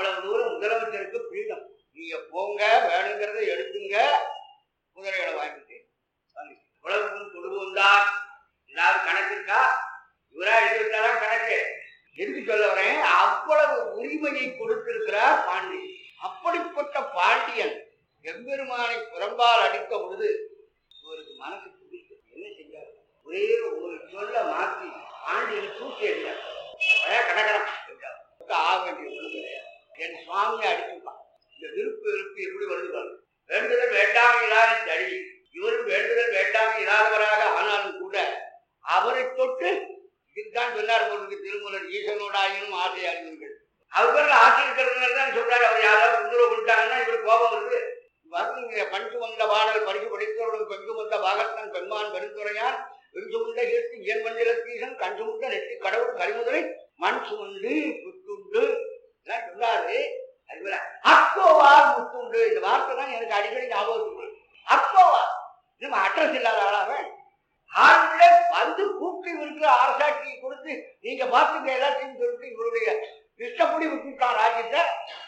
அவ்வளவு தூரம் முதலமைச்சருக்கு ஃப்ரீடம் நீங்க போங்க வேணுங்கிறத எடுத்துங்க குதிரைகளை வாங்கிட்டு இவ்வளவு கொண்டு வந்தார் ஏதாவது கணக்கு இருக்கா இவரா எழுதி விட்டாதான் கணக்கு எதுக்கு சொல்ல வரேன் அவ்வளவு உரிமையை கொடுத்திருக்கிறார் பாண்டி அப்படிப்பட்ட பாண்டியன் எம்பெருமானை புறம்பால் அடித்த பொழுது இவருக்கு மனசு பிடிச்சு என்ன செஞ்சார் ஒரே ஒரு சொல்ல மாற்றி பாண்டியனை தூக்கி எறிஞ்சார் பழைய கடகரம் என்றார். ஆக வேண்டிய ஒண்ணு கிடையாது என் சுவாமியை அடிச்சுப்பான் இந்த விருப்பு விருப்பு எப்படி வருது பாருங்க. வேண்டுதல் வேண்டாம் இல்லாத சரி இவரும் வேண்டுதல் வேண்டாம் இல்லாதவராக ஆனாலும் கூட அவரை தொட்டு இதுதான் சொன்னார் போட்டு திருமலர் ஈசனோடாயினும் ஆசை அறிவீர்கள் அவர் ஆசை இருக்கிறதுனால தான் சொல்றாரு அவர் யாராவது தொந்தரவு பண்ணிட்டாங்கன்னா இவருக்கு கோபம் வருது வருங்க பண் சுமந்த பாடல் பரிசு படித்தவர்களும் பெண் சுமந்த பாகத்தன் பெண்மான் பெருந்துரையான் பெண் சுமந்த சேர்த்து இயன் மண்டலத்தீசன் கண் சுமந்த நெற்றி கடவுள் கரிமுதலை மண் சுமந்து புத்துண்டு எல்லாம் சொன்னாரு அதுபோல அக்கோவார் முத்துண்டு இந்த வார்த்தை தான் எனக்கு அடிக்கடி ஞாபகத்துக்கு வரும். அக்கோவார் நம்ம அட்ரஸ் இல்லாத ஆளாவன் ஆளுல வந்து கூப்பிட்டு இவருக்கு அரசாட்சி கொடுத்து நீங்க பார்த்துக்க எல்லாத்தையும் சொல்லிட்டு இவருடைய இஷ்டப்படி விட்டுட்டான் ராஜ்யத்தை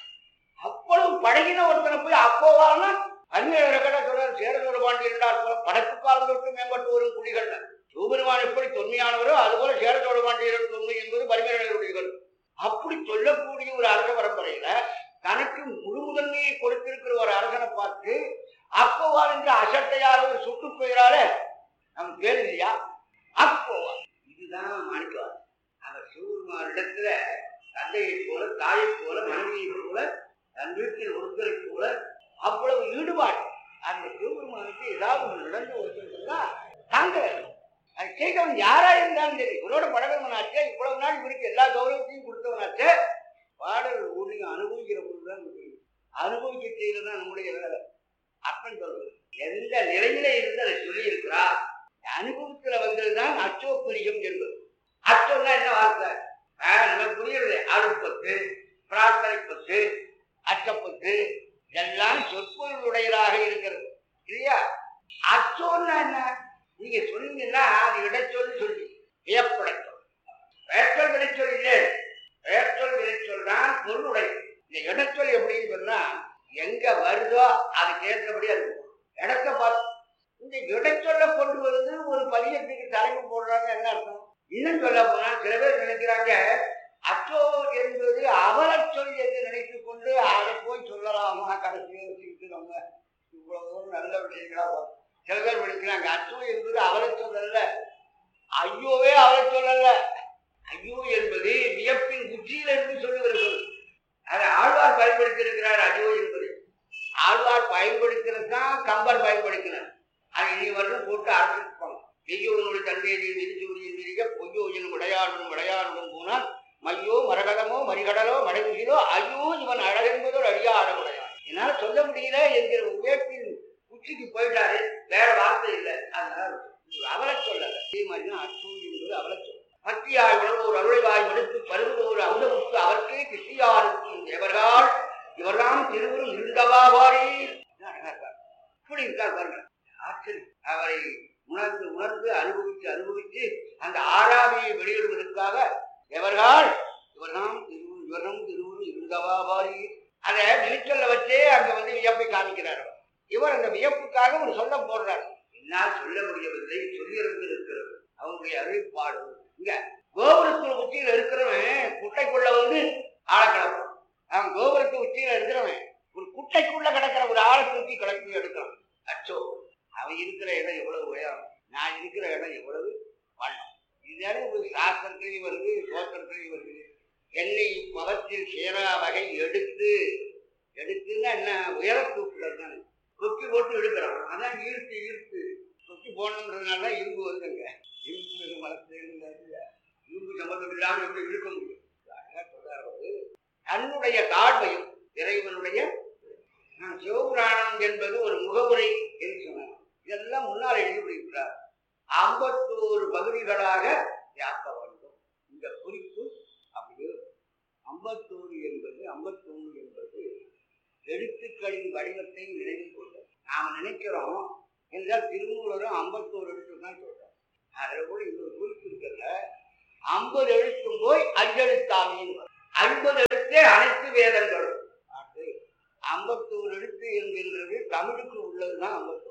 அவ்வளவு பழகின ஒருத்தனை போய் அப்போவானா அந்நியரை கடை சொல்றாரு சேரசோர பாண்டி இருந்தார் போல படைப்பு காலம் தொட்டு மேம்பட்டு வரும் குடிகள்ல சிவபெருமான் எப்படி தொன்மையானவரோ அதுபோல சேரசோர பாண்டியர்கள் தொன்மை என்பது பரிமையுடையவர்கள் அப்படி சொல்லக்கூடிய ஒரு அரச பரம்பரையில தனக்கு முழு முதன்மையை கொடுத்திருக்கிற ஒரு அரசனை பார்த்து அப்போவார் என்று அசட்டையார் ஒரு சுட்டு பெயரால நமக்கு பேர் இல்லையா அப்போவா இதுதான் மாணிக்கவார் அவர் சிவபெருமானிடத்துல தந்தையை போல தாயை போல மனைவியை போல தன் வீட்டில் ஒருத்தரை போல அவ்வளவு ஈடுபாடு அந்த சிவபெருமானுக்கு ஏதாவது ஒன்று நடந்து ஒருத்தர் சொன்னா தாங்க அது கேட்கவன் யாரா இருந்தாலும் சரி இவரோட பழகிறவனாச்சே இவ்வளவு நாள் இவருக்கு எல்லா கௌரவத்தையும் கொடுத்தவனாச்சே பாடல் ஊழிய அனுபவிக்கிற பொழுதுதான் தெரியும் அனுபவிக்க செய்யறது தான் நம்முடைய வேலை அப்பன் சொல்றது எந்த நிலையில இருந்து அதை சொல்லி இருக்கிறார் அனுபவத்துல வந்ததுதான் அச்சோப்பரியம் என்பது அச்சோன்னா என்ன வார்த்தை ஆஹ், நமக்கு புரியுறது அருட்பத்து பிரார்த்தனை பத்து அச்சப்பத்து இதெல்லாம் சொற்பொருளுடையதாக இருக்கிறது இல்லையா அச்சோன்னா என்ன நீங்க சொன்னீங்கன்னா அது இடைச்சொல் சொல்லி வியப்படைச்சொல் பெயர்ச்சொல் வினைச்சொல் இல்லை பெயர்ச்சொல் வினைச்சொல் தான் பொருளுடைய இந்த இடச்சொல் எப்படின்னு சொன்னா எங்க வருதோ அதுக்கு ஏற்றபடி அது இருக்கும். இடத்தை பார்த்து இந்த இடைச்சொல்ல கொண்டு வந்து ஒரு பதியத்துக்கு தலைப்பு போடுறாங்க என்ன அர்த்தம் இன்னும் சொல்ல போனா சில பேர் நினைக்கிறாங்க அச்சோ என்பது அவலச் சொல் என்று நினைத்துக் கொண்டு அதை போய் சொல்லலாமா கடைசியை வச்சுக்கிட்டு நம்ம இவ்வளவு தூரம் நல்ல விஷயங்களா பார்த்தோம். சில பேர் படிக்கிறாங்க அச்சோ என்பது அவலச் சொல் அல்ல ஐயோவே அவலச் சொல் அல்ல ஐயோ என்பது வியப்பின் உச்சியில் இருந்து சொல்லுகிற சொல் அதை ஆழ்வார் பயன்படுத்தி இருக்கிறார் ஐயோ என்பது ஆழ்வார் பயன்படுத்தினது தான் கம்பர் பயன்படுத்தினார் அது இனி வரலும் போட்டு அரசிருப்பாங்க பெய்யோனுடைய தன்மையை விரிச்சூரியின் விரிக பொய்யோ எனும் விளையாடும் விளையாடும் போனால் மையோ மரகதமோ மறிகடலோ மடைமுகிலோ ஐயோ இவன் அழகென்பதோ அடியா ஆடமுடையான் என்னால சொல்ல முடியல என்கிற உயர்ப்பின் உச்சிக்கு போயிட்டாரு வேற வார்த்தை இல்லை அதனால அவலை சொல்லல அதே மாதிரிதான் அச்சோ என்பது அவலை சொல்ல பக்தியாய் உணர்வோர் அருளைவாய் மடுத்து பருவதோர் அமுதமுக்கு அவர்க்கே கிருஷ்டியாருக்கும் தேவர்கள் இவர்தான் திருவரும் இருந்தவாவாரி இப்படி இருக்கார் பாருங்க ஆச்சரியம் அவரை உணர்ந்து உணர்ந்து அனுபவித்து அனுபவித்து அந்த ஆறாமையை வெளியிடுவதற்காக எவர்கள் இவர்தான் திருவூர் இவரும் திருவூர் இருந்தவாவாரி அதை விழிச்சொல்ல வச்சே அங்க வந்து வியப்பை காமிக்கிறார் அவர். இவர் அந்த வியப்புக்காக ஒரு சொல்ல போடுறார் என்னால் சொல்ல முடியவில்லை சொல்லியிருந்து இருக்கிறது அவங்களுடைய அறிவிப்பாடு இங்க கோபுரத்து உச்சியில இருக்கிறவன் குட்டைக்குள்ள வந்து ஆளை கிடப்பான் அவன் கோபுரத்து உச்சியில இருக்கிறவன் ஒரு குட்டைக்குள்ள கிடக்கிற ஒரு ஆளை தூக்கி கிளப்பி எடுக்கிறான் அச்சோ அவன் இருக்கிற இடம் எவ்வளவு உயரம் நான் இருக்கிற இடம் எவ்வளவு வண்ணம் இதுதானே ஒரு சாஸ்திரத்திலையும் வருது தோற்றத்திலையும் வருது என்னை மதத்தில் சேரா வகை எடுத்து எடுத்துன்னா என்ன உயர தூக்குதல் தானே கொக்கி போட்டு எடுக்கிறான் அதான் ஈர்த்து ஈர்த்து கொக்கி போடணுன்றதுனால தான் இரும்பு வருதுங்க இரும்பு மரத்தில் இருந்தாரு இரும்பு சம்பந்தம் இல்லாமல் எப்படி இழுக்க முடியும் அழகா சொல்றாரு அவரு. தன்னுடைய தாழ்வையும் இறைவனுடைய நான் சிவபுராணம் என்பது ஒரு முகவுரை என்று சொன்னார் இதெல்லாம் முன்னால் எழுதிவிடுகிறார் ஐம்பத்தோரு பகுதிகளாக வியாக்க வேண்டும் இந்த குறிப்பு அப்படியே ஐம்பத்தோரு என்பது ஐம்பத்தொன்று என்பது எழுத்துக்களின் வடிவத்தை நினைவில் கொண்டது நாம் நினைக்கிறோம் என்றால் திருமூலரும் ஐம்பத்தோரு எழுத்து தான் சொல்றோம் அதுல கூட இன்னொரு குறிப்பு இருக்கிறத ஐம்பது எழுத்தும் போய் அஞ்செழுத்தாமின்னு வரும். ஐம்பது எழுத்தே அனைத்து வேதங்களும் பாட்டு ஐம்பத்தோரு எழுத்து என்கின்றது தமிழுக்கு உள்ளதுதான் ஐம்பத்தோரு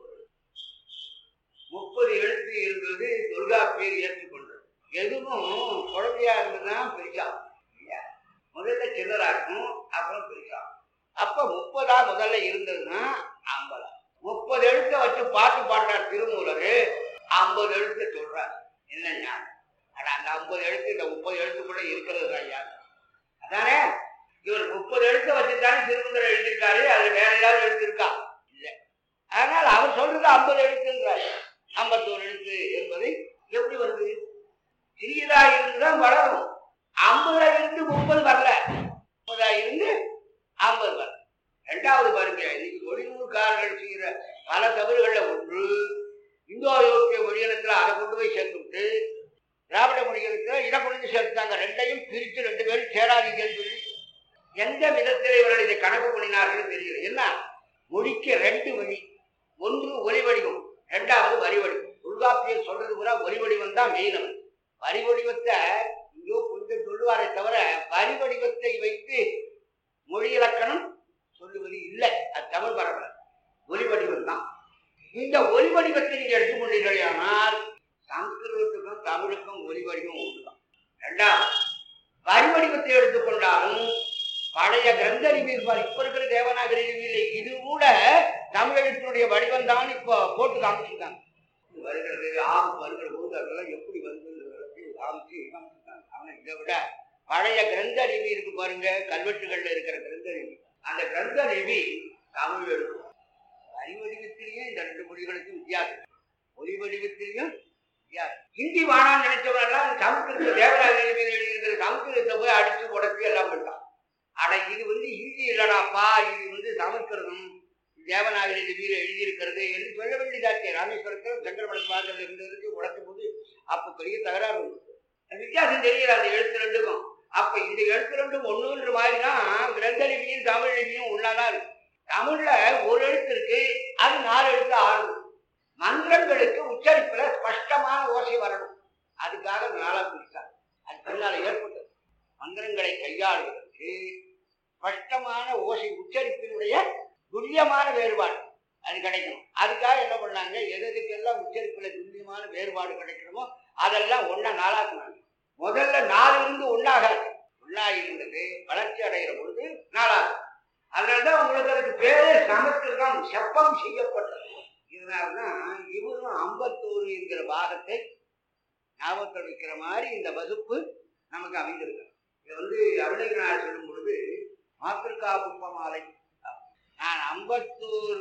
முப்பது எழுத்து என்பது தொல்காப்பியர் ஏற்றுக்கொண்டது எதுவும் குழந்தையா இருந்ததுதான் பெருசாகும் இல்லையா? முதல்ல சின்னதா இருக்கும் அப்புறம் பெருசாகும் அப்ப முப்பதா முதல்ல இருந்ததுன்னா ஐம்பதா முப்பது எழுத்த வச்சு பாட்டு பாடுறார் திருமூலர் ஐம்பது எழுத்து சொல்றார் என்ன ஞானம் ஆனா அந்த ஐம்பது எழுத்து இந்த முப்பது எழுத்துக்குள்ள இருக்கிறது ஐயா அதானே இவர் முப்பது எழுத்த வச்சுதானே திருமூலர் எழுதியிருக்காரு அது வேற ஏதாவது எழுதியிருக்கா இல்ல அதனால் அவர் சொல்றது ஐம்பது எழுத்துன்றார் ஐம்பத்தோரு எழுத்து என்பது எப்படி வருது சிறியதா இருந்துதான் வளரும் ஐம்பதுல இருந்து முப்பது வரல முப்பதா இருந்து ஐம்பது வரல ரெண்டாவது பாருங்க இன்னைக்கு தொழில்நுட்பக்காரர்கள் செய்கிற பல தவறுகள்ல ஒன்று இந்தோ ஐரோப்பிய மொழியினத்துல அதை கொண்டு போய் சேர்த்துவிட்டு திராவிட மொழிகளுக்கு இதை கொண்டு வந்து சேர்த்துட்டாங்க ரெண்டையும் பிரித்து ரெண்டு பேரும் சேராதீங்கன்னு சொல்லி எந்த விதத்தில் இவர்கள் இதை கணக்கு பண்ணினார்கள் தெரியல என்ன மொழிக்கு ரெண்டு வழி ஒன்று ஒலி வடிவம் ரெண்டாவது வரி வடிவம் தொல்காப்பியர் சொல்றது பூரா ஒலி வடிவம் தான் மெயின் வரி வடிவத்தை இங்கோ கொஞ்சம் சொல்லுவாரே தவிர வரி வடிவத்தை வைத்து மொழி இலக்கணம் சொல்லுவது இல்லை அது தமிழ் பரவல ஒலி வடிவம் தான் இந்த ஒலி வடிவத்தை நீங்க எடுத்துக்கொண்டீர்கள் ஆனால் சமஸ்கிருதத்துக்கும் தமிழுக்கும் ஒலி வடிவம் ஒன்றுதான் ரெண்டாவது வரி வடிவத்தை எடுத்துக்கொண்டாலும் பழைய கிரந்த லிபியில் பாரு, இப்ப இருக்கிற தேவநாகரி லிபியில இது கூட தமிழகத்தினுடைய வடிவம் தான் இப்போ போட்டு காமிச்சிருக்காங்க இது வருகிறது ஆம் வருகிற போது அதெல்லாம் எப்படி வருதுன்னு காமிச்சு காமிச்சிருக்காங்க ஆனா இதை விட பழைய கிரந்த லிபி இருக்கு பாருங்க கல்வெட்டுகள்ல இருக்கிற கிரந்த லிபி அந்த கிரந்த லிபி தமிழ் எழுத்து வரி வடிவத்திலேயும் இந்த ரெண்டு மொழிகளுக்கும் வித்தியாசம் ஒலி வடிவத்திலையும் வித்தியாசம் ஹிந்தி வானான்னு நினைச்சவரெல்லாம் சமஸ்கிருத தேவராஜ லிபியில் எழுதியிருக்கிற சமஸ்கிருதத்தை போய் அடிச்சு உடச்சி எல்லாம் பண்ணிட்டான் அட இது வந்து ஹிந்தி இல்லடாப்பா இது வந்து சமஸ்கிருதம் தேவநாகரி லிபியில் எழுதியிருக்கிறது என்று சொல்ல வேண்டியதாச்சு ராமேஸ்வரத்தில் சங்கரபடத்து வாசல் இருந்ததுக்கு உடைக்கும் போது அப்ப பெரிய தகராறு வந்துச்சு. அது வித்தியாசம் தெரியல அந்த எழுத்து ரெண்டுக்கும் அப்ப இந்த எழுத்து ரெண்டும் ஒண்ணுன்ற மாதிரி தான் கிரந்த லிபியும் தமிழ் லிபியும் ஒன்னாதான் இருக்கு தமிழ்ல ஒரு எழுத்து இருக்கு அது நாலு எழுத்து ஆறு மந்திரங்களுக்கு உச்சரிப்புல ஸ்பஷ்டமான ஓசை வரணும் அதுக்காக நாளா பிடிச்சார் அது பின்னால ஏற்பட்டது மந்திரங்களை கையாளுவதற்கு ஸ்பஷ்டமான ஓசை உச்சரிப்பினுடைய துல்லியமான வேறுபாடு அது கிடைக்கணும் அதுக்காக என்ன பண்ணாங்க எது எதுக்கெல்லாம் உச்சரிப்புல துல்லியமான வேறுபாடு கிடைக்கணுமோ அதெல்லாம் ஒன்னா நாளாக்குனாங்க முதல்ல நாலு இருந்து ஒன்னாகாது ஒன்னா இருந்தது வளர்ச்சி அடைகிற பொழுது நாலாகும் அதனாலதான் உங்களுக்கு அதுக்கு பேரு சமஸ்கிருதம் செப்பம் செய்யப்பட்டது இதனாலதான் இவரும் ஐம்பத்தோரு என்கிற பாகத்தை ஞாபகத்தில் வைக்கிற மாதிரி இந்த வகுப்பு நமக்கு அமைந்திருக்கு இது வந்து அருணகிரிநாதர் சொல்லும் பொழுது மாத்திருக்கா புஷ்பமாலை நான் ஐம்பத்தோரு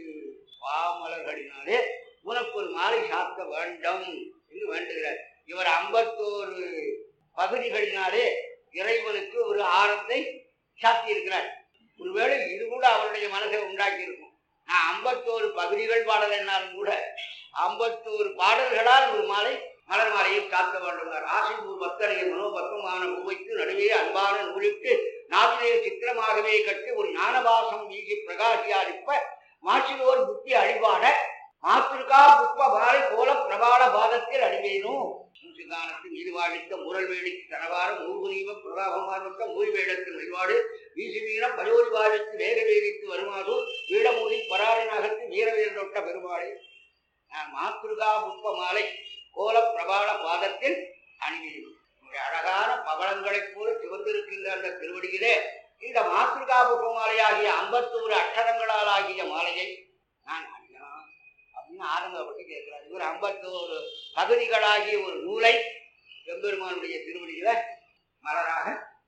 பாமலர்களினாலே உனக்கு ஒரு மாலை சாத்த வேண்டும் என்று வேண்டுகிறார் இவர் ஐம்பத்தோரு பகுதிகளினாலே இறைவனுக்கு ஒரு ஆரத்தை சாத்தியிருக்கிறார் ஒருவேளை இது கூட அவருடைய மனசை உண்டாக்கி இருக்கும் நான் ஐம்பத்தோரு பகுதிகள் பாடலைன்னாலும் கூட ஐம்பத்தோரு பாடல்களால் ஒரு மாலை மலர் மாலையை காக்க வேண்டும் ஆசை ஒரு பக்தனையை மனோபக்கமான பூவைத்து நடுவே அன்பான நூலிட்டு நாவிலே சித்திரமாகவே கட்டி ஒரு ஞானபாசம் வீசி பிரகாசியாரிப்ப மாசிலோர் புத்தி அழிபாட மாத்திருக்கா புஷ்ப பாலை கோல பிரபால பாதத்தில் அடிவேனும் மூசிகானத்து மீது வாழித்த முரல் வேடிக்கு தனவாரம் மூகுரீவ பிரதாபமார்வத்த மூரி வேடத்தில் வழிபாடு வீசுமீன பயோரி வாழித்து வேக வேகித்து வருமாறு வீடமூடி பராரனகத்து வீரவேல் தொட்ட பெருமாளை நான் மாத்திருகா புஷ்ப மாலை கோல பிரபால பாதத்தில் அணிவேன் உங்களுடைய அழகான பவளங்களைப் போல சிவந்திருக்கின்ற அந்த திருவடியிலே இந்த மாத்திருகா புஷ்ப மாலையாகிய ஐம்பத்தோரு அக்ஷரங்களால் ஆகிய மாலையை நான் அணியலாம் அப்படின்னு ஆரம்பப்பட்டு கேட்கிறார் இவர் ஐம்பத்தோரு பகுதிகளாகிய ஒரு நூலை எம்பெருமானுடைய திருவடியில மலராக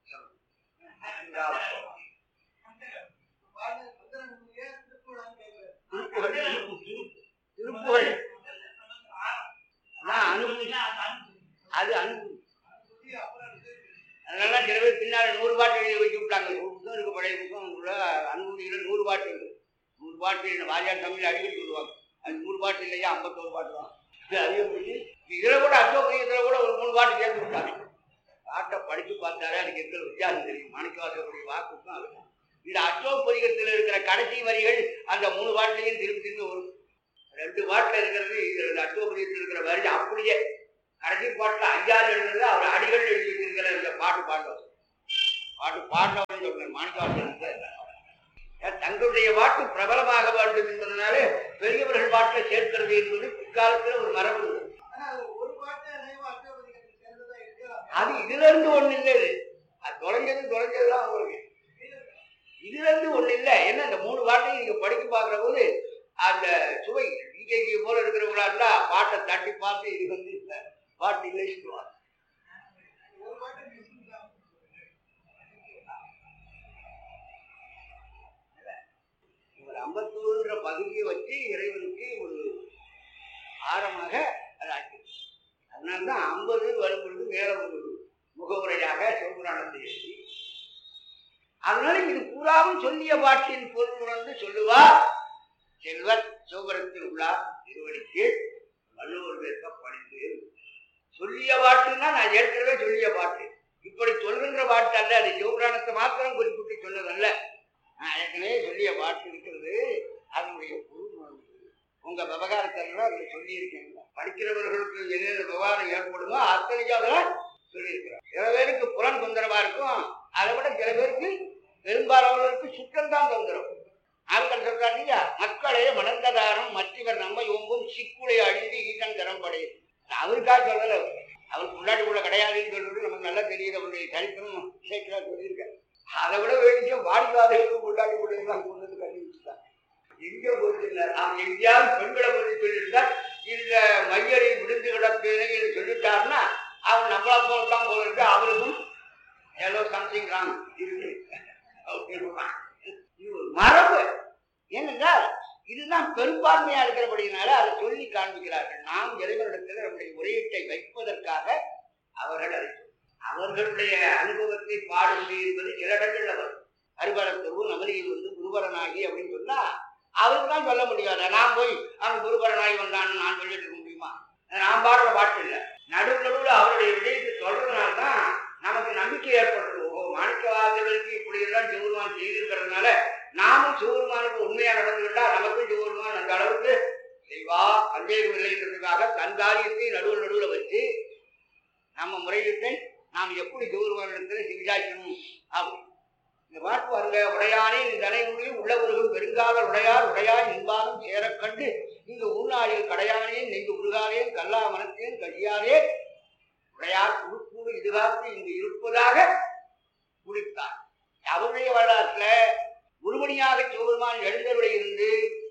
திருப்புகழ் அதான் அனுபூதி அது அனுபூதி அதனால சில பேர் பின்னால நூறு பாட்டு எழுதி வச்சு விட்டாங்க ஒரு புத்தகம் இருக்கு பழைய புத்தகம் உள்ள அனுபூதியில நூறு பாட்டு இருக்கு நூறு பாட்டு இல்லை வாரியார் தமிழ் அடிக்கடி சொல்லுவாங்க அது நூறு பாட்டு இல்லையா ஐம்பத்தோரு பாட்டு தான் இது அதிகம் இதுல கூட அசோகரியத்துல கூட ஒரு மூணு பாட்டு சேர்த்து விட்டாங்க பாட்டை படிச்சு பார்த்தாலே அதுக்கு இருக்கிற வித்தியாசம் தெரியும் மாணிக்கவாசருடைய வாக்குக்கும் அதுக்கும் இந்த அசோகரியத்தில் இருக்கிற கடைசி வரிகள் அந்த மூணு பாட்டுலையும் திரும்பி திரும்பி வரும் ரெண்டு பாட்டுல இருக்கிறது இது அசோகரியத்தில் இருக்கிற வரி அப்படியே கடைசி பாட்டுல ஐயாறு எழுதுறது அவர் அடிகள் எழுதி வச்சிருக்கிற இந்த பாட்டு பாடுவார் பாட்டு பாடினவன் சொல்றேன் மாணிக்கவாசகர் தங்களுடைய பாட்டு பிரபலமாக வேண்டும் என்பதனாலே பெரியவர்கள் பாட்டை சேர்க்கிறது என்பது பிற்காலத்தில் ஒரு மரபு உண்டு. ஆனா அது ஒரு பாட்டு அநேகமா அஷ்டபதிகத்துக்கு சேர்ந்ததா இருக்கலாம். அது இதுல இருந்து ஒண்ணு இல்லை இது அது தொலைஞ்சது தொலைஞ்சதுதான் உங்களுக்கு இதுல இருந்து ஒண்ணு இல்லை என்ன இந்த மூணு பாட்டையும் நீங்க படிக்க பாக்குற போது அந்த சுவை டிகேஜி போல இருக்கிறவங்களா இருந்தா பாட்டை தட்டி பார்த்து இது வந்து இந்த பாட்டு இல்லை சொல்லுவாங்க ஒரு பாட்டு மிஸ்ஸிங் தான். ஒரு ஐம்பத்தூறுன்ற பகுதியை வச்சு இறைவனுக்கு ஒரு ஆரமாக அது ஆச்சு அதனால்தான் ஐம்பது வரும்பொழுது மேல ஒரு முகவுரையாக சிவபுராணத்தை எழுதி அதனால இது பூராவும் சொல்லிய பாட்டின் பொருள் உணர்ந்து சொல்லுவார் செல்வர் சிவபுரத்தில் உள்ளார் திருவடிக்கு வள்ளுவர் பேச படித்து சொல்லிய பாட்டுன்னா நான் ஏற்கனவே சொல்லிய பாட்டு இப்படி சொல்கின்ற பாட்டு அல்ல அது சிவபுராணத்தை மாத்திரம் குறிப்பிட்டு சொன்னதல்ல நான் ஏற்கனவே சொல்லிய பாட்டு இருக்கிறது அதனுடைய பொருள் உணர்ந்து உங்க விவகாரத்தெல்லாம் அதுல சொல்லியிருக்கேன் படிக்கிறவர்களுக்கு என்னென்ன விவகாரம் ஏற்படுமோ அத்தனைக்கும் அதெல்லாம் சொல்லியிருக்கிறேன் சில பேருக்கு புலன் தொந்தரவா இருக்கும் அதை விட சில பேருக்கு பெரும்பாலானவருக்கு சுற்றம் தான் தொந்தரவு ஆண்கள் சொல்றாங்க இல்லையா மக்களே மணந்ததாரம் மற்றவர் நம்மை ஓம்பும் சிக்குளை அழிந்து ஈசன் தரம்படை அவருக்காக சொல்லல அவர். அவருக்கு முன்னாடி கூட கிடையாதுன்னு சொல்றது நமக்கு நல்லா தெரியுது அவருடைய சரித்திரம் சேர்க்கிறா சொல்லியிருக்காரு அதை விட வேண்டிய வாடிவாதைகளுக்கு முன்னாடி கூட எல்லாம் கொண்டு வந்து கட்டி வச்சுட்டாங்க எங்க போச்சு இல்லை நாம் எங்கேயாவது பெண்களை பற்றி சொல்லியிருந்தால் இந்த மையரை விழுந்து கிடப்பேனே என்று சொல்லிட்டாருன்னா அவர் நம்மளா போல தான் போல இருக்கு அவருக்கும் ஏதோ சம்திங் ராங் இருக்கு அப்படின்னுவான். இது ஒரு மரபு ஏனென்றால் இதுதான் பெரும்பான்மையா இருக்கிறபடினால அதை சொல்லி காண்பிக்கிறார்கள் நாம் இறைவனிடத்தில் நம்முடைய முறையீட்டை வைப்பதற்காக அவர்கள் அதை அவர்களுடைய அனுபவத்தை பாடுவது என்பது சில இடங்கள்ல வரும் அருபரத்தருவு நமதியில் வந்து குருபரனாகி அப்படின்னு சொன்னா அவருக்கு தான் சொல்ல முடியாது நான் போய் அவன் குருபரனாகி வந்தான்னு நான் சொல்லிட்டு இருக்க முடியுமா நான் பாடுற பாட்டு இல்லை நடுவு நடுவில் அவருடைய விடயத்தை சொல்றதுனால தான் நமக்கு நம்பிக்கை ஏற்படுறது ஓ மாணிக்கவாதர்களுக்கு இப்படி எல்லாம் சிவருமான் செய்திருக்கிறதுனால நாமும் சிவருமானுக்கு உண்மையா நடந்துகிட்டா நமக்கும் சிவருமான் அந்த அளவுக்கு செய்வா சந்தேகம் இல்லைன்றதுக்காக தன் காரியத்தை நடுவில் நடுவில் வச்சு நம்ம முறையிட்டு நாம் எப்படி சிவருமானிடத்தில் விசாரிக்கணும் அப்படி இந்த பாட்டு பாருங்க உடையானே இந்த தனையுள்ளி உள்ளவர்களும் பெருங்காவல் உடையார் உடையாய் நின்பாலும் சேரக் கண்டு இங்கு உள்நாளில் கடையானேன் நெஞ்சு உருகானேன் கல்லா மனத்தேன் கடியாரே உடையார் உருக்கூடு இதுகாத்து இங்கு இருப்பதாக குடித்தார் அவருடைய வரலாற்றுல முழுமணியாக சிவபெருமான் எழுந்தருளை இருந்து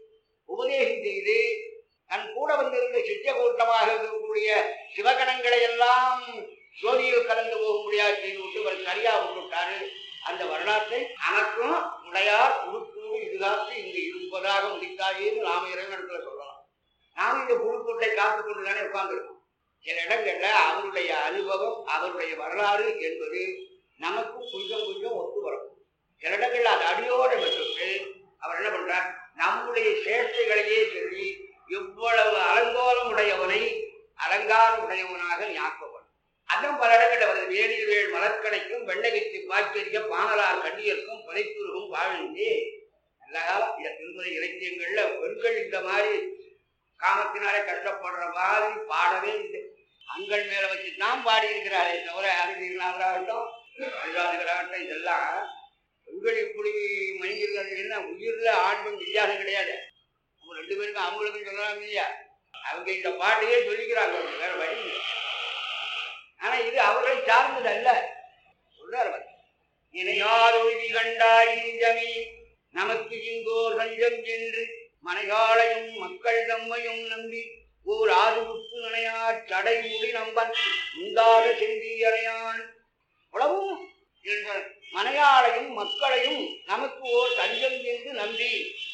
உபதேசம் செய்து தன் கூட வந்திருந்த சித்த கூட்டமாக இருக்கக்கூடிய சிவகணங்களை எல்லாம் ஜோதியில் கலந்து போக முடியாது செய்து விட்டு அவர் சரியா விட்டுவிட்டாரு அந்த வரலாற்றை நமக்கும் உடையார் உருக்கூடு இதுகாத்து இங்கு இருப்பதாக முடித்தாயேன்னு நாம இறைவனிடத்துல சொல்லலாம் நாம இந்த புழுக்கூட்டை காத்துக் கொண்டு தானே உட்கார்ந்துருக்கோம் சில இடங்கள்ல அவருடைய அனுபவம் அவருடைய வரலாறு என்பது நமக்கும் கொஞ்சம் கொஞ்சம் ஒத்து வரும் சில இடங்கள்ல அது அடியோடு விட்டுட்டு அவர் என்ன பண்றார் நம்முடைய சேஷ்டைகளையே சொல்லி எவ்வளவு அலங்கோலம் உடையவனை அலங்காரம் உடையவனாக ஞாபகம் அதான் பல இடங்கள்ல வருது வேலில் வேள் மலர்கணைக்கும் வெண்ணகைக்கு பாய்ச்செறிய பானலார் கண்ணியர்க்கும் புதைத்துருகும் வாழ்ந்தே நல்ல காலம் இந்த திருமதி இலக்கியங்கள்ல பெண்கள் இந்த மாதிரி காமத்தினாலே கஷ்டப்படுற மாதிரி பாடவே இல்லை அங்கள் மேல வச்சு தான் பாடி இருக்கிறாரே தவிர அருணாகராகட்டும் அருணாகராகட்டும் இதெல்லாம் பெண்கள் இப்படி மனிதர்கள் என்ன உயிர்ல ஆண் பெண் வித்தியாசம் கிடையாது அவங்க ரெண்டு பேருக்கும் அவங்களுக்கும் சொல்லலாம் இல்லையா அவங்க இந்த பாட்டையே சொல்லிக்கிறாங்க அவங்க, வேற வழி இல்லை. ஆனா இது அவர்களை சார்ந்தது அல்ல சொல்றார் அவர் இணையார் ஒழுதி கண்டாய் நெஞ்சமே நமக்கு இங்கோர் சஞ்சம் என்று மனையாளையும் மக்கள் தம்மையும் நம்பி ஓர் ஆறுவுக்கு நனையார் சடை முடி நம்பன் உண்டாத செந்தியறையான் உளவும் என்ற மனையாளையும் மக்களையும் நமக்கு ஓர் தஞ்சம் என்று நம்பி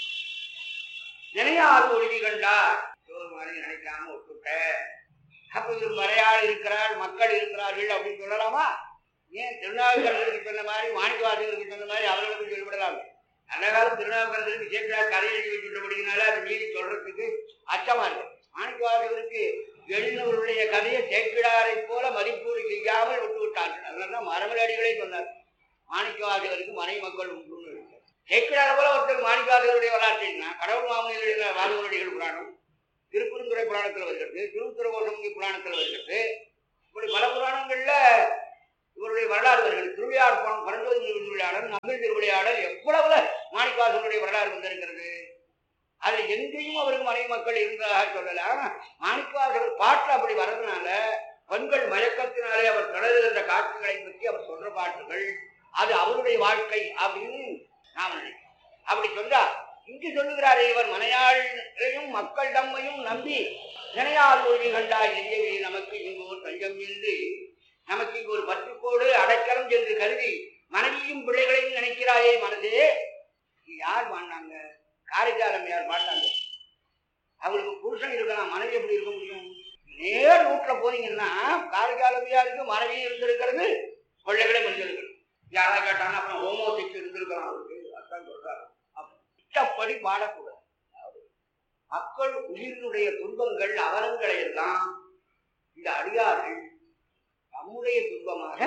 நினையாது ஒழுகி கண்டார் சிவபெருமானை நினைக்காம விட்டுட்ட அப்ப இது மறையாள் இருக்கிறாள் மக்கள் இருக்கிறார்கள் அப்படின்னு சொல்லலாமா ஏன் திருநாவுக்கரசருக்கு சொன்ன மாதிரி மாணிக்கவாசகருக்கு சொன்ன மாதிரி அவர்களுக்கும் சொல்லிவிடலாம் நல்ல காலம் திருநாவுக்கரசருக்கு சேர்க்கிறார் கதை எழுதி வச்சுட்டபடினால அது மீறி சொல்றதுக்கு அச்சமா இருக்கு மாணிக்கவாசகருக்கு எழுந்தவருடைய கதையை சேக்கிடாரை போல மதிப்பீடு செய்யாமல் விட்டு விட்டார்கள் அதனால மரமலடிகளே சொன்னார் மாணிக்கவாசகருக்கு மனை மக்கள் உண்டுன்னு இருக்கு சேக்கிடாரை போல ஒருத்தர் மாணிக்கவாசகருடைய வரலாற்றினா கடவுள் மாமனிகளுடைய வாதவரடிகள் புராணம் திருக்குறுந்துறை புராணத்தில் வருகிறது திருத்துறை கோஷமுகி புராணத்தில் வருகிறது இப்படி பல புராணங்கள்ல இவருடைய வரலாறு வருகிறது திருவிளையாடல் பணம் பரஞ்சோதி திருவிளையாடல் நம்பில் திருவிளையாடல் எவ்வளவு மாணிக்கவாசனுடைய வரலாறு வந்திருக்கிறது அது எங்கேயும் அவருக்கு மனைவி மக்கள் இருந்ததாக சொல்லல ஆனா மாணிக்கவாசகர் பாட்டு அப்படி வர்றதுனால பெண்கள் மயக்கத்தினாலே அவர் தொடர்கின்ற காட்சிகளை பற்றி அவர் சொல்ற பாட்டுகள் அது அவருடைய வாழ்க்கை அப்படின்னு நாம் நினைக்கிறோம் அப்படி சொன்னா இங்கு சொல்லுகிறாரே இவர் மனையாளையும் மக்கள் தம்மையும் நம்பி நினையால் ஒழிகண்டா எரியவே நமக்கு இங்கு ஒரு தஞ்சம் என்று நமக்கு இங்கு ஒரு பற்றுக்கோடு அடைக்கலம் என்று கருதி மனைவியும் பிள்ளைகளையும் நினைக்கிறாயே மனதே இது யார் பாடினாங்க காரைக்காலம் யார் பாடினாங்க அவங்களுக்கு புருஷன் இருக்கலாம் மனைவி எப்படி இருக்க முடியும் நேர் ரூட்ல போனீங்கன்னா காரைக்காலமையாருக்கு மனைவி இருந்திருக்கிறது பிள்ளைகளும் இருந்திருக்கிறது யாராவது கேட்டாங்க அப்புறம் ஹோமோசிக்ஸ் இருந்திருக்கலாம் அவருக்கு அதான் சொல்றாரு அப்ப இஷ்டப்படி பாடக்கூடாது மக்கள் உயிரினுடைய துன்பங்கள் அவலங்களை எல்லாம் இந்த அடியார்கள் நம்முடைய துன்பமாக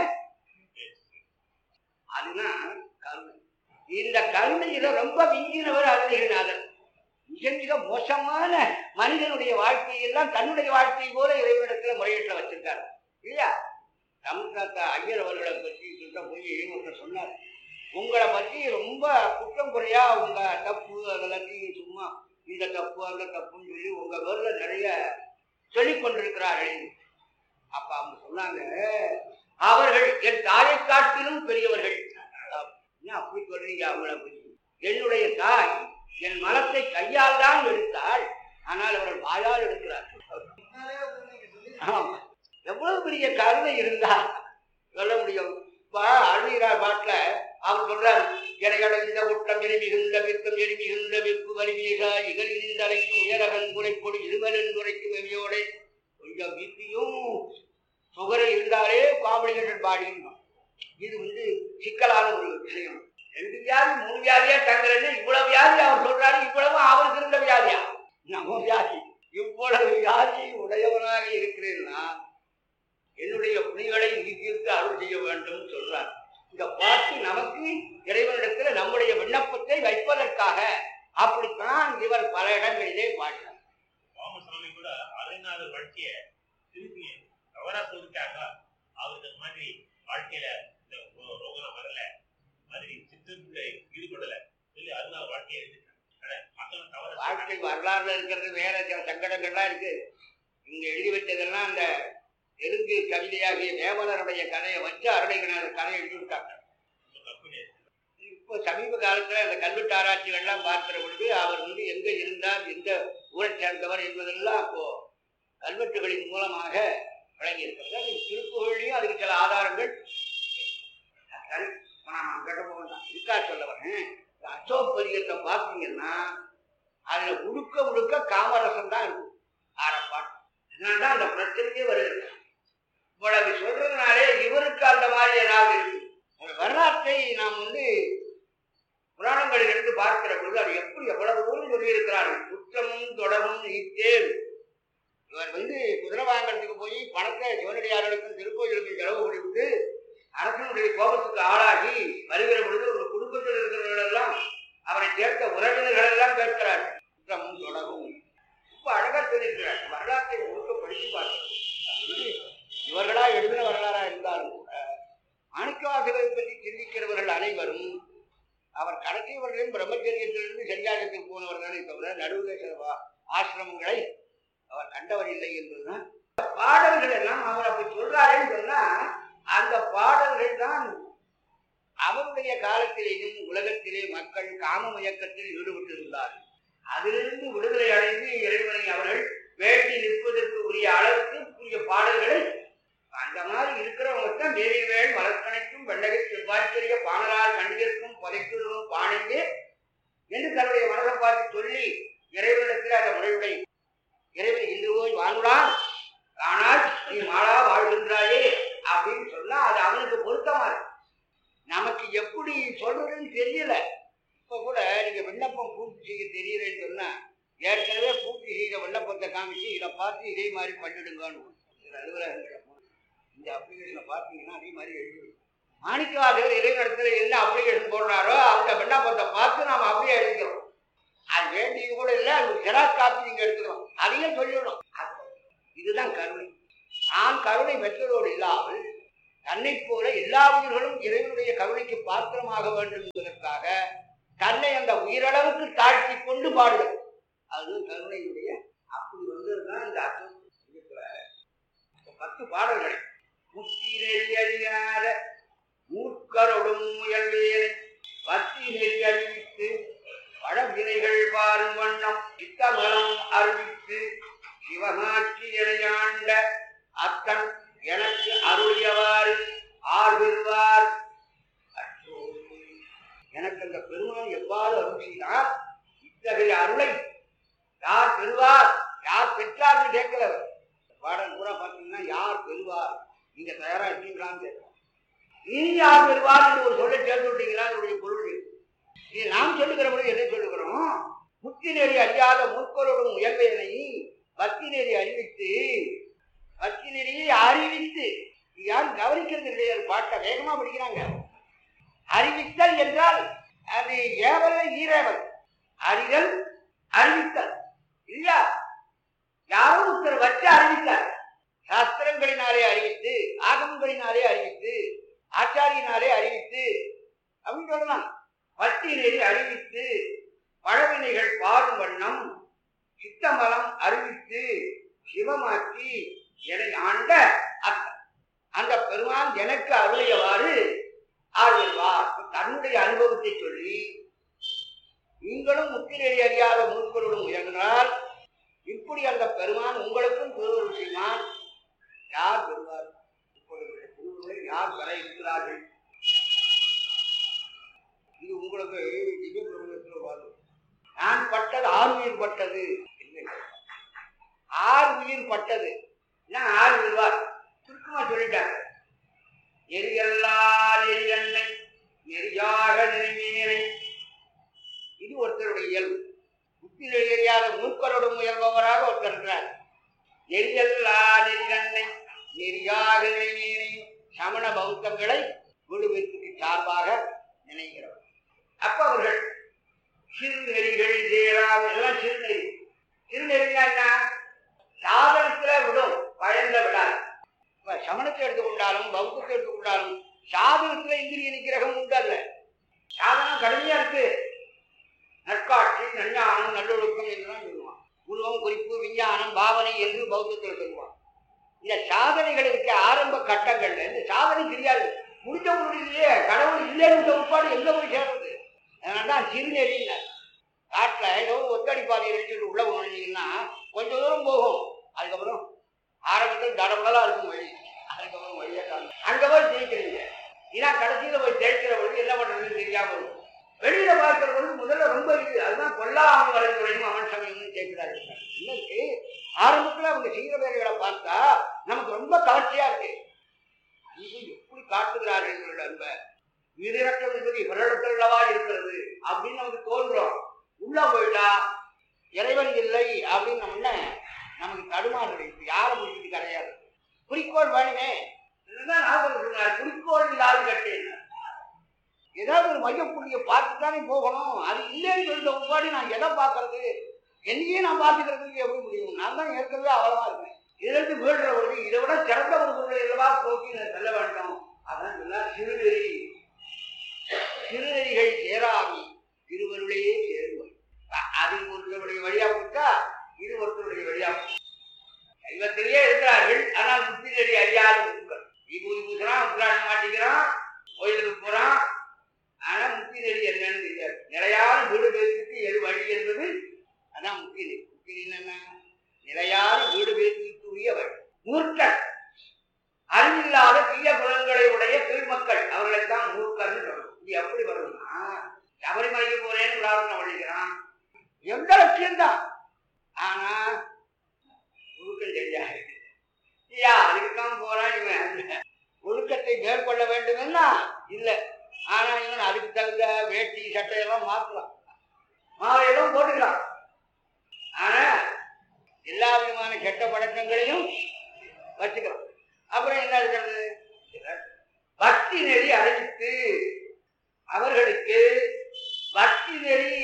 அதுதான் கருணை இந்த கருணையில ரொம்ப விஞ்சினவர் அருணகிரிநாதர் மிக மிக மோசமான மனிதனுடைய வாழ்க்கையெல்லாம் தன்னுடைய வாழ்க்கை போல இறைவனிடத்துல முறையீட்ட வச்சிருக்காரு இல்லையா தமிழ்நாத்த ஐயர் அவர்களை பற்றி சொல்ல போய் ஒருத்தர் சொன்னார் உங்களை பற்றி ரொம்ப குற்றம் குறையா உங்க தப்பு அதெல்லாத்தையும் சும்மா இந்த தப்பு அந்த தப்புன்னு சொல்லி உங்க பேர்ல நிறைய சொல்லிக் கொண்டிருக்கிறார்கள் அப்ப அவங்க சொன்னாங்க அவர்கள் என் தாயை காட்டிலும் பெரியவர்கள் என்ன அப்படி சொல்றீங்க அவங்கள பற்றி என்னுடைய தாய் என் மனத்தை கையால் தான் எடுத்தாள் ஆனால் அவர்கள் வாயால் எடுக்கிறார் முன்னாலே வந்து நீங்க சொல்லி ஆமா. எவ்வளவு பெரிய கருணை இருந்தா சொல்ல முடியும் இப்ப அழுகிறார் பாட்டுல அவர் சொல்றார் எனைகளை இந்த குற்றம் எரி மிகுந்த விற்கம் எரி மிகுந்த விற்கு வலிமீக இகழிந்த அழைக்கும் உயரகன் குறைப்பொடி இருமலன் குறைக்கும் எவியோடை கொஞ்சம் வித்தியும் சுகரை இருந்தாலே காமெடிகள் பாடியும் இது வந்து சிக்கலான ஒரு விஷயம் ரெண்டு வியாதி மூணு வியாதியா தங்குறேன்னு இவ்வளவு வியாதி அவர் சொல்றாரு இவ்வளவு அவருக்கு இருந்த வியாதியா நம்ம வியாதி இவ்வளவு வியாதி உடையவனாக இருக்கிறேன்னா என்னுடைய புனிகளை நீக்கிற்கு அருள் செய்ய வேண்டும் சொல்றார் இந்த பாட்டு நமக்கு இறைவனிடத்துல நம்முடைய விண்ணப்பத்தை வைப்பதற்காக அப்படித்தான் இவர் பல இடங்களிலே பாடினார் ராமசாமி கூட அரைநாள் வாழ்க்கைய திருப்பி தவறா சொல்லிட்டாங்க அவருக்கு அந்த மாதிரி வாழ்க்கையில இந்த ரோ- ரோகம் வரல மாதிரி சித்தத்துல ஈடுபடல சொல்லி அருணாள் வாழ்க்கையை எழுதிட்டாங்க மக்கள் தவற வாழ்க்கை வரலாறுல இருக்கிறது வேற சில சங்கடங்கள்லாம் இருக்கு இங்க எழுதி வச்சதெல்லாம் அந்த தெலுங்கு கவிதையாகிய தேவலருடைய கதையை வச்சு அருணைகனார் கதையை எழுதி விட்டாங்க கற்பனை இப்போ சமீப காலத்துல அந்த கல்வெட்டு ஆராய்ச்சிகள்லாம் பார்க்கிற பொழுது அவர் வந்து எங்க இருந்தார் எந்த ஊரை சேர்ந்தவர் என்பதெல்லாம் அப்போ கல்வெட்டுகளின் மூலமாக விளங்கி இருக்கிறது திருப்புகழ்லையும் அதுக்கு சில ஆதாரங்கள் சரி, இப்ப நாம அங்கிட்ட போக வேண்டாம் இருக்கா சொல்ல வரேன் இந்த அசோப்பதிகத்தை பார்த்தீங்கன்னா அதுல முழுக்க முழுக்க காமரசம் தான் இருக்கும் ஆரப்பாட்டு இதனால்தான் அந்த பிரச்சனையே வருகிறது இவ்வளவு சொல்றதுனாலே இவருக்கு அந்த மாதிரி ஏதாவது இருக்கு அந்த வரலாற்றை நாம் வந்து புராணங்களில் இருந்து பார்க்கிற பொழுது அது எப்படி எவ்வளவு தூரம் சொல்லியிருக்கிறார்கள் குற்றமும் தொடரும் நீத்தேன் இவர் வந்து குதிரை வாங்குறதுக்கு போய் பணத்தை சிவனடியார்களுக்கும் திருக்கோயிலுக்கும் செலவு கொடுத்து அரசனுடைய கோபத்துக்கு ஆளாகி வருகிற பொழுது ஒரு குடும்பத்தில் இருக்கிறவர்கள் எல்லாம் அவரை சேர்த்த உறவினர்கள் எல்லாம் கேட்கிறார்கள் குற்றமும் தொடரும் ரொம்ப அழகா சொல்லியிருக்கிறார் வரலாற்றை ஒழுக்க படித்து பார்க்கிறோம் அது வந்து இவர்களா எழுதின வரலாறா இருந்தாலும் கூட மாணிக்கவாசகரை பற்றி சிந்திக்கிறவர்கள் அனைவரும் அவர் கடைசியவர்களையும் பிரம்மச்சரியத்திலிருந்து சரியாகத்துக்கு போனவர் தானே தவிர நடுவில் சில வா- ஆசிரமங்களை அவர் கண்டவர் இல்லை என்பதுதான் பாடல்கள் எல்லாம் அவர் அப்படி சொல்றாருன்னு சொன்னா அந்த பாடல்கள் தான் அவருடைய காலத்திலேயும் உலகத்திலே மக்கள் காம மயக்கத்தில் ஈடுபட்டிருந்தார்கள் அதிலிருந்து விடுதலை அடைந்து இறைவனை அவர்கள் வேண்டி நிற்பதற்கு உரிய அளவுக்கு உரிய பாடல்களை அந்த மாதிரி இருக்கிறவங்க தான் தேவிவேள் மலர்கணைக்கும் வெள்ளகை செவ்வாய்க்கரிய பாணரால் கண்டிருக்கும் பதைக்குழுவும் பாணிந்து என்று தன்னுடைய மனதை பார்த்து சொல்லி இறைவனிடத்தில் அந்த முறையுடை இறைவன் இன்று போய் வாழ்ந்தான் ஆனால் நீ மாளா வாழ்கின்றாயே அப்படின்னு சொன்னா அது அவனுக்கு பொருத்தமா இருக்கு நமக்கு எப்படி சொல்றதுன்னு தெரியல இப்ப கூட நீங்க விண்ணப்பம் பூர்த்தி செய்ய தெரியலன்னு சொன்னா ஏற்கனவே பூர்த்தி செய்த விண்ணப்பத்தை காமிச்சு இதை பார்த்து இதே மாதிரி பண்ணிடுங்கன்னு சில அலுவலகங்களை போனா, இந்த அப்ளிகேஷனை பார்த்தீங்கன்னா அதே மாதிரி எழுதி மாணிக்கவாசகர் இறைவனத்தில் என்ன அப்ளிகேஷன் போடுறாரோ அந்த விண்ணப்பத்தை பார்த்து நாம அப்படியே எழுதிக்கிறோம் அது வேண்டியது கூட இல்லை அது ஜெராக்ஸ் காப்பி நீங்க எடுத்துக்கணும் அதையும் சொல்லிடணும் அது- இதுதான் கருணை நான் கருணை பெற்றதோடு இல்லாமல் தன்னை போல எல்லா உயிர்களும் இறைவனுடைய கருணைக்கு பாத்திரமாக வேண்டும் என்பதற்காக தன்னை அந்த உயிரளவுக்கு தாழ்த்தி கொண்டு பாடுதல் அது கருணையுடைய அப்படி வந்ததுதான் இந்த அர்த்தம் பத்து பாடல்கள் முத்திரை அறியாத மூர்க்கரொடும் முயல்வேன் பத்தி நெறி அறிவித்து வடவினைகள் பாரும் வண்ணம் சித்தமலம் அறிவித்து சிவகாட்சி இணையாண்ட அத்தன் எனக்கு அருளியவாறு ஆர் பெறுவார் அச்சோ, எனக்கு அந்த பெருமான் எவ்வாறு அருள் செய்தார் இத்தகைய அருளை யார் பெறுவார் யார் பெற்றார்னு கேட்கல அவர். இந்த பாடல் பூரா பார்த்தீங்கன்னா யார் பெறுவார் நீங்க தயாரா இருக்கீங்களான்னு கேட்கலாம் நீ யார் பெறுவார் என்று ஒரு சொல்லை சேர்த்து விட்டீங்களா என்னுடைய பொருள் இது. இது நாம் சொல்லுகிற பொழுது என்ன சொல்லுகிறோம் முத்தி நெறி அறியாத மூர்க்கரோடும் முயல்வேனை பக்தி நெறி அறிவித்து பக்தி நெறியை அறிவித்து இது யாரும் கவனிக்கிறது கிடையாது பாட்டை வேகமா படிக்கிறாங்க அறிவித்தல் என்றால் அது ஏவல ஈரேவல் அறிதல் அறிவித்தல் இல்லையா யாரோ ஒருத்தர் வச்சு அறிவித்தார் சாஸ்திரங்களினாலே அறிவித்து ஆகமங்களினாலே அறிவித்து ஆச்சாரியினாலே அறிவித்து அப்படின்னு சொல்லலாம் பத்தி நெறி அறிவித்து பழவினைகள் பாரும் வண்ணம் சித்தமலம் அறிவித்து சிவமாக்கி என்னை ஆண்ட அத்தன். அந்த பெருமான் எனக்கு அருளியவாறு ஆழ்வார் தன்னுடைய அனுபவத்தை சொல்லி நீங்களும் முத்திரை அறியாத மூக்களுடன் முயன்றால் இப்படி அந்த பெருமான் உங்களுக்கும் திருவருள் செய்வான் யார் பெறுவார் உங்களுடைய திருவுருளை யார் பெற இருக்கிறார்கள் இது உங்களுக்கு திவ்ய பிரபந்தத்தில் வரும் நான் பட்டது ஆறு உயிர் பட்டது இல்லை. ஆறு உயிர் பட்டது என்ன ஆறு உயிர்வார் சுருக்கமா சொல்லிட்டாங்க நெறியல்லா நெறியன்னை நெறியாக நெறிமீனை இது ஒருத்தருடைய இயல்பு புத்தி தெரியாத மூக்கரோடு முயல்பவராக ஒருத்தர் இருக்கிறார் நெறியல்லா நெறிகண்ணை நெறியாக நெறிமீனை சமண பௌத்தங்களை விடுவிற்கு சார்பாக நினைக்கிறவர் அப்ப அவர்கள் சிறுநெறிகள் சேராம் எல்லாம் சிறுநெறி சிறுநெறினா என்ன சாதனத்துல விடும் பயன்ல விடாது இப்ப சமணத்தை எடுத்துக்கொண்டாலும் பௌத்தத்தை எடுத்துக்கொண்டாலும் சாதனத்துல இந்திரிய நிகிரகம் உண்டு அல்ல சாதனம் கடுமையா இருக்கு நற்காட்சி நஞ்ஞானம் நல்லொழுக்கம் என்றுதான் சொல்லுவான் உருவம் குறிப்பு விஞ்ஞானம் பாவனை என்று பௌத்தத்தில் சொல்லுவான் இந்த சாதனைகள் இருக்க ஆரம்ப கட்டங்கள்ல இந்த சாதனை தெரியாது முடிஞ்ச முடியலையே கடவுள் இல்லைன்னு உட்பாடு எங்க போய் சேர்றது அதனால்தான் சிறுநெறின்னார் காட்டுல ஏதோ ஒத்தடி பாதையை சொல்லிட்டு உள்ள நுழைஞ்சீங்கன்னா கொஞ்சம் தூரம் போகும் அதுக்கப்புறம் ஆரம்பத்தில் தடபடலா இருக்கும் வழி அதுக்கப்புறம் வழியா காணும் அங்க போய் ஜெயிக்கிறீங்க ஏன்னா கடைசியில போய் ஜெயிக்கிற பொழுது என்ன பண்றதுன்னு தெரியாம இருக்கும் வெளியில பார்க்கிற பொழுது முதல்ல ரொம்ப இருக்கு அதுதான் கொல்லாமல் வரைந்துறையும் அவன் சமயம்னு கேட்கிறாரு இன்னைக்கு ஆரம்பத்துல அவங்க செய்கிற வேலைகளை பார்த்தா நமக்கு ரொம்ப கவர்ச்சியா இருக்கு இது எப்படி காட்டுகிறார்கள் இவர்கள் அன்ப உயிரிறக்கம் என்பது இவரிடத்தில்லவா இருக்கிறது அப்படின்னு நமக்கு தோன்றும் உள்ள போயிட்டா இறைவன் இல்லை அப்படின்னு நம்ம நமக்கு தடுமாறு யாரை பிடிச்சிட்டு கிடையாது குறிக்கோள் வேணுமே இதுதான் நாகர் சொன்னார் குறிக்கோள் இல்லாத கட்டேன் ஏதாவது ஒரு மையப்புள்ளியை பார்த்து தானே போகணும் அது இல்லைன்னு சொல்லிட்ட முன்னாடி நான் எதை பார்க்கறது என்னையே நான் பார்த்துக்கிறதுக்கு எப்படி முடியும் நான் தான் ஏற்கனவே அவ்வளவா இருக்கேன் இதிலிருந்து வீழ்றவர்கள் இதை விட சிறந்த ஒரு பொருளை இல்லவா போக்கி நான் செல்ல வேண்டும் அதான் சொன்னார் சிறுநெறி சிறுநெறிகள் சேராமி திருவருளையே சேருவது அ- அது ஒருத்தருடைய வழியா போட்டா இது ஒருத்தருடைய வழியா போகும். சைவத்திலேயே இருக்கிறார்கள் ஆனால் முத்தி நெறி அறியாத முக்கள் விபூதி பூசுறான் உத்ராட்சம் மாட்டிக்கிறான் கோயிலுக்கு போறான் ஆனா முத்தி நெறி என்னன்னு தெரியாது நிலையான வீடு பேசுக்கு எது வழி என்பது அதான் முத்தி நெறி முத்தி நெறி என்ன நிலையான வீடு பேசுக்கு உரிய வழி மூர்க்கன் அறிவில்லாத தீய குணங்களை உடைய கீழ்மக்கள் அவர்களை தான் மூர்க்கன்னு சொல்லணும் இது எப்படி வரும்னா சபரிமலைக்கு போறேன்னு பிரார்த்தனை பண்ணிக்கிறான் எந்த லட்சியம்தான் ஆனா ஒழுக்கம் தெரியாது ஐயா அதுக்குதான் போறான் இவன் ஒழுக்கத்தை மேற்கொள்ள வேண்டுமென்னா இல்ல ஆனா இவன் அதுக்கு தகுந்த வேட்டி சட்டையெல்லாம் மாத்தலாம் மாலையெல்லாம் போட்டுக்கலாம் ஆனா எல்லா விதமான கெட்ட பழக்கங்களையும் வச்சுக்கலாம் அப்புறம் என்ன இருக்கிறது பக்தி நெறி அறிவித்து அவர்களுக்கு பக்தி நெறி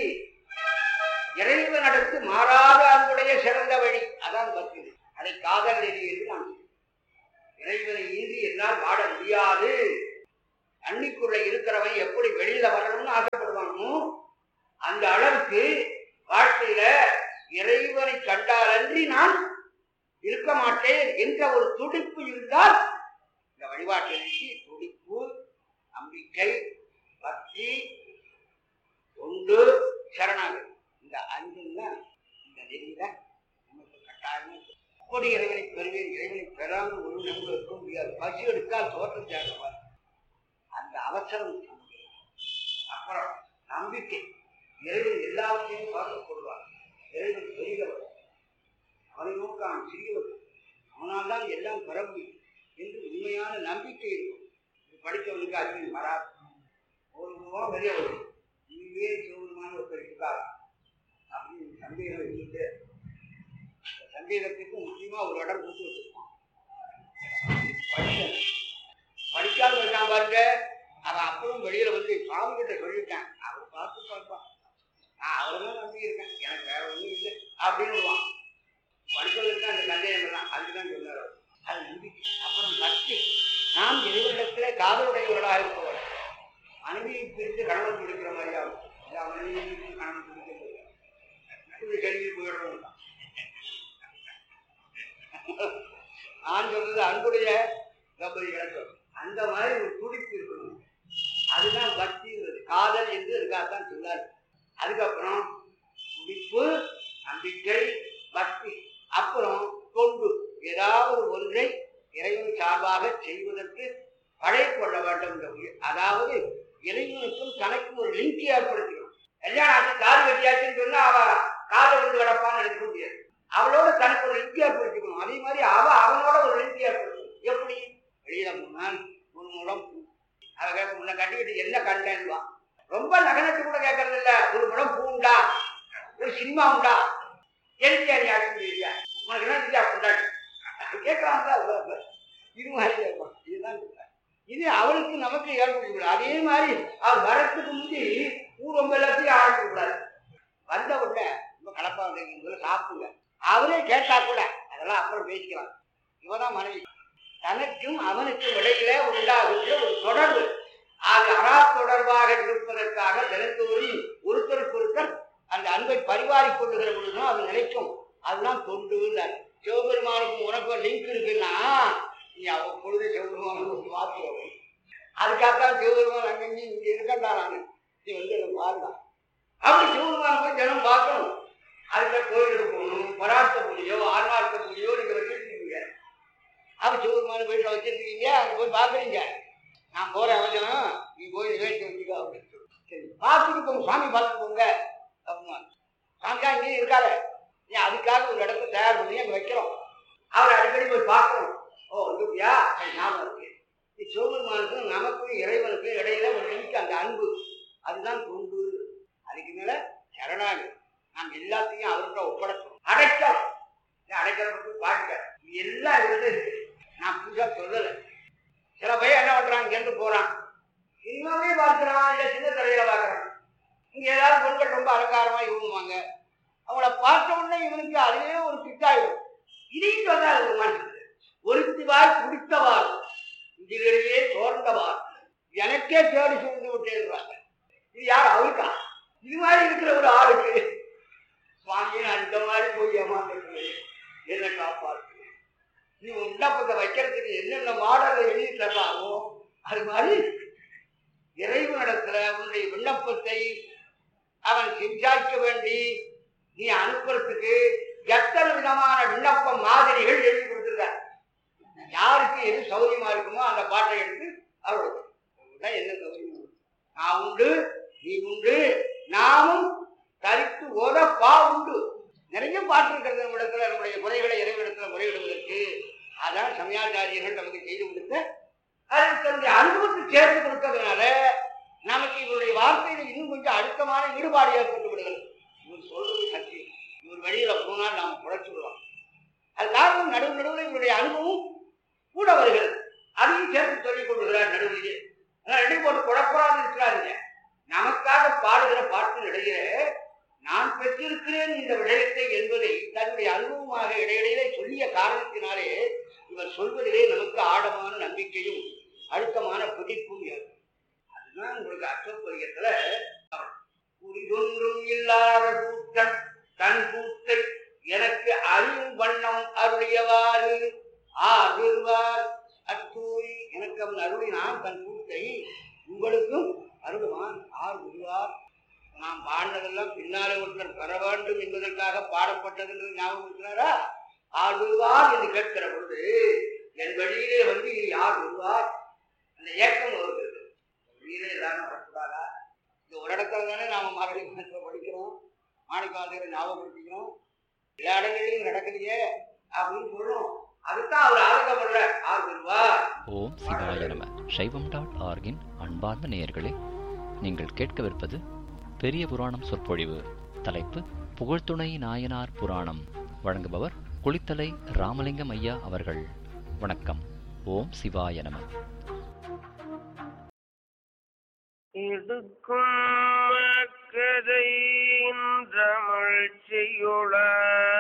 இறைவனடுத்து மாறாத அன்புடைய சிறந்த வழி அதான் பக்தி நெறி அதை காதல் நெறி என்று நான் சொல்கிறேன். இறைவனை இன்றி என்னால் வாழ முடியாது தண்ணிக்குள்ள இருக்கிறவன் எப்படி வெளியில வரணும்னு ஆசைப்படுவானோ அந்த அளவுக்கு வாழ்க்கையில இறைவனை கண்டாலன்றி நான் இருக்க மாட்டேன் என்ற ஒரு துடிப்பு இருந்தால் இந்த வழிபாட்டிற்கு துடிப்பு நம்பிக்கை பக்தி தொண்டு சரணாகதி இந்த அஞ்சுன்னா இந்த நெறியில நமக்கு கட்டாயமா அப்படி இறைவனை பெறுவேன் இறைவனை பெறாமல் ஒரு நம்பு இருக்க முடியாது பசி எடுத்தால் தோற்றம் தேடுவார் அந்த அவசரம் நமக்கு இருக்கு. அப்புறம் நம்பிக்கை இறைவன் எல்லாவற்றையும் பார்த்துக் கொள்வார் இறைவன் பெரியவர் அவனை நோக்கான் சிறியவர் அவனால் தான் எல்லாம் பெற முடியும் என்று உண்மையான நம்பிக்கை இருக்கும் இது படித்தவனுக்கு அறிவின் வராது ஒரு முகம் வெளியே வரும் இதுவே சிவபெருமான ஒருத்தர் இருக்கார் அப்படின்னு சந்தேகம் வச்சுட்டு அந்த சந்தேகத்துக்கு முக்கியமா ஒரு இடம் கொடுத்து வச்சிருப்பான் படிக்கணும் படிக்காத இருக்கான் பாருங்க அவன் அப்பவும் வெளியில வந்து சாமி கிட்ட சொல்லியிருக்கேன் அவர் பார்த்து பார்ப்பான் நான் அவரை தான் நம்பி இருக்கேன் எனக்கு வேற ஒன்றும் இல்லை அப்படின்னு விடுவான் படிப்பதற்கு அந்த சந்தேகம் எல்லாம் அதுதான் சொன்னார் அவர். அது நம்பிக்கை அப்புறம் பக்தி நாம் இறைவனிடத்திலே காதலுடையவர்களாக இருப்பவர் மனைவியை பிரித்து கணவன் கொடுக்கிற மாதிரியாகும் எல்லா மனைவியும் பிரித்து கணவன் கொடுக்கிறது இது கேள்வி போயிடணும் நான் சொல்றது அன்புடைய தம்பதிகளை சொல்றேன் அந்த மாதிரி ஒரு துடிப்பு இருக்கணும் அதுதான் பக்திங்கிறது காதல் என்று அதுக்காகத்தான் சொன்னார் அதுக்கப்புறம் துடிப்பு நம்பிக்கை பக்தி அப்புறம் தொண்டு ஏதாவது ஒன்றை இறைவன் சார்பாக செய்வதற்கு படை கொள்ள வேண்டும் என்ற உயிர். அதாவது இறைவனுக்கும் தனக்கும் ஒரு லிங்க் ஏற்படுத்திக்கணும் கல்யாணம் ஆச்சு காது கட்டியாச்சுன்னு சொன்னா அவ காலை விழுந்து கிடப்பான்னு நினைக்க முடியாது அவளோட தனக்கு ஒரு லிங்க் ஏற்படுத்திக்கணும் அதே மாதிரி அவ அவனோட ஒரு லிங்க் ஏற்படுத்தணும் எப்படி வெளியில போனால் ஒரு முடம் பூ அவ கேட்க உன்னை கட்டிக்கிட்டு என்ன கண்டேன்வா ரொம்ப நகனத்து கூட கேட்கறது இல்ல ஒரு முடம் பூ உண்டா ஒரு சினிமா உண்டா எழுதியா நீ ஆட்சி இல்லையா உனக்கு என்ன தெரியா கொண்டாடி கேட்கறாங்க இது மாதிரி கேட்பான் இதுதான் சொல்றேன். இது அவளுக்கு நமக்கு ஏற்படுத்த அதே மாதிரி அவர் வரத்துக்கு முந்தி பூ ரொம்ப எல்லாத்தையும் ஆரம்பிக்க கூடாது வந்த உடனே ரொம்ப கலப்பா வந்து சாப்பிடுங்க அவரே கேட்டா கூட அதெல்லாம் அப்புறம் பேசிக்கலாம் இவதான் மனைவி தனக்கும் அவனுக்கும் இடையில உண்டாகின்ற ஒரு தொடர்பு அது அறா தொடர்பாக இருப்பதற்காக தினந்தோறும் ஒருத்தருக்கு ஒருத்தர் அந்த அன்பை பரிவாரிக் கொள்ளுகிற பொழுதும் அது நிலைக்கும் அதுதான் தொண்டு சிவபெருமானுக்கும் உனக்கும் லிங்க் இருக்குன்னா நீ அவ்வப்பொழுது சிவபெருமானுக்கு ஒரு வார்த்தை வரும் அதுக்காகத்தான் சிவபெருமான் அங்கங்கே இங்க இருக்கண்டா நான் நீ வந்து என்ன பாருடா அப்படி சிவபெருமான் போய் தினம் பார்க்கணும் அதுல கோயிலுக்கு போகணும் பராத்த பூஜையோ ஆன்மார்த்த பூஜையோ நீங்க வச்சிருக்கீங்க அப்ப சிவபெருமான கோயில வச்சிருக்கீங்க அங்க போய் பாக்குறீங்க நான் போறேன் அவசரம் நீ போய் நிகழ்ச்சி வச்சுக்கோ அப்படின்னு சொல்லி சரி பார்த்துட்டு போங்க சாமி பார்த்துட்டு போங்க அப்படின்னா சாமியா இங்கே இருக்காரு நீ அதுக்காக ஒரு இடத்த தயார் பண்ணி அங்க வைக்கிறோம் அவர் அடிக்கடி போய் பார்க்கணும் ஓ வந்துட்டியா சரி, ஞாபகம் இருக்கு நீ சிவபெருமானுக்கும் நமக்கும் இறைவனுக்கும் இடையில ஒரு லிங்க் அந்த அன்பு அதுதான் தொண்டு அதுக்கு மேல சரணாகி நாம் எல்லாத்தையும் அவர்கிட்ட ஒப்படைக்கணும் அடைக்கல் அடைக்கலை பற்றி பாருங்க இது எல்லாம் இருந்து இருக்கு நான் புதுசா சொல்லலை சில பையன் என்ன பண்றான் இங்கேருந்து போறான் சினிமாவே பார்க்கிறான் இல்ல சின்ன திரையில பார்க்கறான் இங்க ஏதாவது பொருட்கள் ரொம்ப அலங்காரமா இவங்குவாங்க அவங்கள பார்த்த உடனே இவனுக்கு அதுவே ஒரு பிட்டாயிடும் இதையும் சொன்னார் ஒரு மனுஷன் ஒருத்திவாய் குடித்தவார் இதிலேயே சோர்ந்தவார் எனக்கே தேடி சூழ்ந்து விட்டேன்றாங்க இது யார் அவருக்கா இது மாதிரி இருக்கிற ஒரு ஆளுக்கு சுவாமி நான் இந்த மாதிரி போய் ஏமாந்துருக்கிறேன் என்ன காப்பாற்று நீ உன் விண்ணப்பத்தை வைக்கிறதுக்கு என்னென்ன மாடலை எழுதி தர்றாமோ அது மாதிரி இறைவனிடத்துல உன்னுடைய விண்ணப்பத்தை அவன் செஞ்சாய்க்க வேண்டி நீ அனுப்புறதுக்கு எத்தனை விதமான விண்ணப்ப மாதிரிகள் எழுதி கொடுத்துருக்க யாருக்கு எது சௌகரியமா இருக்குமோ அந்த பாட்டை எடுத்து அவருக்கு இதுதான் என்ன சௌகரியம் நான் உண்டு நீ உண்டு நாமும் தரித்து ஓத பா உண்டு நிறைய பாட்டு இருக்கிறது நம்ம இடத்துல நம்முடைய குறைகளை இறைவனிடத்துல முறையிடுவதற்கு அதான் சமயாச்சாரியர்கள் நமக்கு செய்து கொடுத்த அது தன்னுடைய அனுபவத்தை சேர்த்து கொடுத்ததுனால நமக்கு இவருடைய வார்த்தையில இன்னும் கொஞ்சம் அழுத்தமான ஈடுபாடு ஏற்பட்டு விடுகிறது இவர் சொல்றது சத்தியம் இவர் வெளியில போனால் நாம் குறைச்சு விடுவோம் அது காரணம் நடுவு நடுவில் இவருடைய அனுபவம் கூட வருகிறது அதையும் சேர்த்து சொல்லிக் கொள்கிறார் நடுவிலே ஆனால் ரெண்டு போட்டு குழப்பறாது இருக்கிறாருங்க நமக்காக பாடுகிற பாட்டின் இடையிலே நான் பெற்றிருக்கிறேன் இந்த விடயத்தை என்பதை தன்னுடைய அனுபவமாக இடையிடையிலே சொல்லிய காரணத்தினாலே இவர் சொல்வதிலே நமக்கு ஆழமான நம்பிக்கையும் அழுத்தமான பிடிப்பும் ஏற்படும் அதுதான் உங்களுக்கு அச்சப்பரியத்துல புரிதொன்றும் இல்லாத கூட்டம் தன் கூத்தை எனக்கு அறியும் வண்ணம் அருளியவாறு ஆறுவார் அத்தூரி எனக்கு அவன் அருளினான் தன் கூத்தை உங்களுக்கும் அருளுவான் ஆர் விடுவார் நாம் பாடினதெல்லாம் பின்னாலே ஒருத்தர் பெற வேண்டும் என்பதற்காக பாடப்பட்டது என்று ஞாபகம் இருக்கிறாரா ஆர் விடுவார் என்று கேட்கிற பொழுது என் வழியிலே வந்து யார் விடுவார் அந்த ஏக்கம் வருகிறது வழியிலே எல்லாரும் வரக்கூடாதா இந்த ஒரு இடத்துல தானே நாம மாரடி மாதத்தில் படிக்கிறோம் மாணிக்காதையில் ஞாபகப்படுத்திக்கிறோம் எல்லா இடங்களிலும் நடக்குதுயே அப்படின்னு சொல்றோம் அதுதான் அவர் ஆதங்கப்படுற ஆர் விடுவார் ஓம் சிவாய நம சைவம் டாட் ஆர்கின் அன்பார்ந்த நேயர்களே நீங்கள் கேட்கவிருப்பது பெரிய புராணம் சொற்பொழிவு தலைப்பு புகழ்துணை நாயனார் புராணம் வழங்குபவர் குளித்தலை ராமலிங்கம் ஐயா அவர்கள் வணக்கம் ஓம் சிவாய நம இடுக்கும் மக்கதை தமிழ் செய்யுளார்